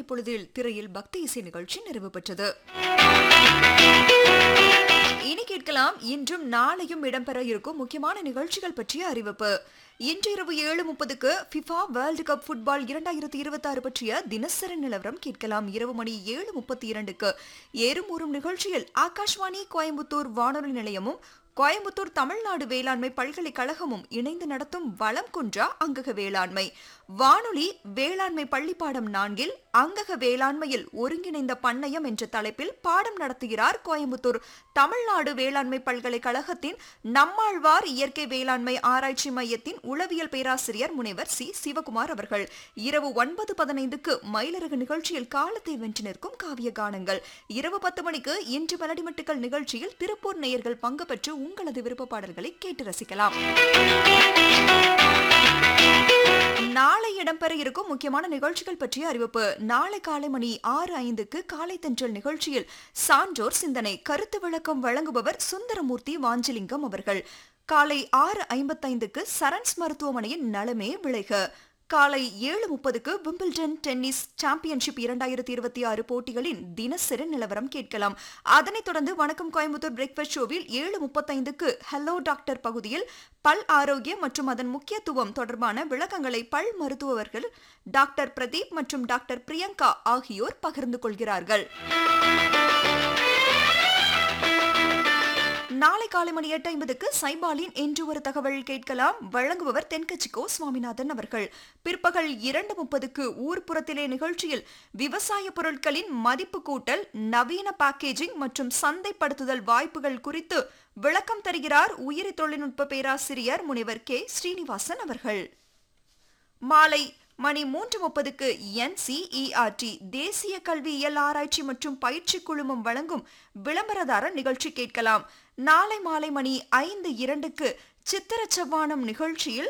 காலை பொழுதில் திரையில் பக்தி இசை நிகழ்ச்சி நிறைவு பெற்றது இனி கேட்கலாம் இன்றும் நாளையும் இடம்பெற இருக்கும் முக்கியமான நிகழ்ச்சிகள் பற்றிய அறிவிப்பு இன்று இரவு ஏழு முப்பதுக்கு ஃபிஃபா வேர்ல்டு கப் ஃபுட்பால் இரண்டாயிரத்தி இருபத்தி ஆறு பற்றிய தினசரி நிலவரம் கேட்கலாம் இரவு மணி ஏழு முப்பத்தி இரண்டுக்கு ஏறும் ஊறும் நிகழ்ச்சியில் ஆகாஷ்வாணி கோயம்புத்தூர் வானொலி நிலையமும் கோயம்புத்தூர் தமிழ்நாடு வேளாண்மை பல்கலைக்கழகமும் இணைந்து நடத்தும் வளம் குன்றா அங்கக வேளாண்மை வானொலி வேளாண்மை பள்ளிப்பாடம் நான்கில் அங்கக வேளாண்மையில் ஒருங்கிணைந்த பண்ணையம் என்ற தலைப்பில் பாடம் நடத்துகிறார் கோயம்புத்தூர் தமிழ்நாடு வேளாண்மை பல்கலைக்கழகத்தின் நம்மாழ்வார் இயற்கை வேளாண்மை ஆராய்ச்சி மையத்தின் உளவியல் பேராசிரியர் முனைவர் சி சிவகுமார் அவர்கள் இரவு ஒன்பது பதினைந்துக்கு மயிலரகு நிகழ்ச்சியில் காலத்தை வென்று நிற்கும் காவிய கானங்கள் இரவு பத்து மணிக்கு இன்று மெலடிமட்டுக்கள் நிகழ்ச்சியில் திருப்பூர் நேயர்கள் பங்கு பெற்று உங்களது விருப்ப பாடல்களை கேட்டு ரசிக்கலாம் நாளை இடம்பெற இருக்கும் முக்கியமான நிகழ்ச்சிகள் பற்றிய அறிவிப்பு நாளை காலை மணி ஆறு ஐந்துக்கு காலை தென்றல் நிகழ்ச்சியில் சான்றோர் சிந்தனை கருத்து விளக்கம் வழங்குபவர் சுந்தரமூர்த்தி வாஞ்சலிங்கம் அவர்கள் காலை ஆறு ஐம்பத்தைந்துக்கு சரண்ஸ் மருத்துவமனையின் நலமே விளைக காலை ஏழு முப்பதுக்கு விம்பிள்டன் டென்னிஸ் சாம்பியன்ஷிப் இரண்டாயிரத்தி இருபத்தி ஆறு போட்டிகளின் தினசரி நிலவரம் கேட்கலாம் அதனைத் தொடர்ந்து வணக்கம் கோயம்புத்தூர் பிரேக்ஃபாஸ்ட் ஷோவில் ஏழு முப்பத்தைந்துக்கு ஹலோ டாக்டர் பகுதியில் பல் ஆரோக்கியம் மற்றும் அதன் முக்கியத்துவம் தொடர்பான விளக்கங்களை பல் மருத்துவர்கள் டாக்டர் பிரதீப் மற்றும் டாக்டர் பிரியங்கா ஆகியோர் பகிர்ந்து கொள்கிறார்கள் நாளை காலை மணி எட்டு ஐம்பதுக்கு சைபாலின் என்று ஒரு தகவல் கேட்கலாம் வழங்குபவர் தென்கட்சிக்கோ சுவாமிநாதன் அவர்கள் பிற்பகல் இரண்டு முப்பதுக்கு ஊர்ப்புறத்திலே நிகழ்ச்சியில் விவசாய பொருட்களின் மதிப்பு கூட்டல் நவீன பேக்கேஜிங் மற்றும் சந்தைப்படுத்துதல் வாய்ப்புகள் குறித்து விளக்கம் தருகிறார் உயிரி தொழில்நுட்ப பேராசிரியர் முனைவர் கே ஸ்ரீனிவாசன் அவர்கள் மாலை மணி மூன்று முப்பதுக்கு என்சிஇஆர்டி தேசிய கல்வியியல் ஆராய்ச்சி மற்றும் பயிற்சி குழுமம் வழங்கும் விளம்பரதார நிகழ்ச்சி கேட்கலாம் நாளை மாலை மணி ஐந்து இரண்டுக்கு சித்திர செவ்வானம் நிகழ்ச்சியில்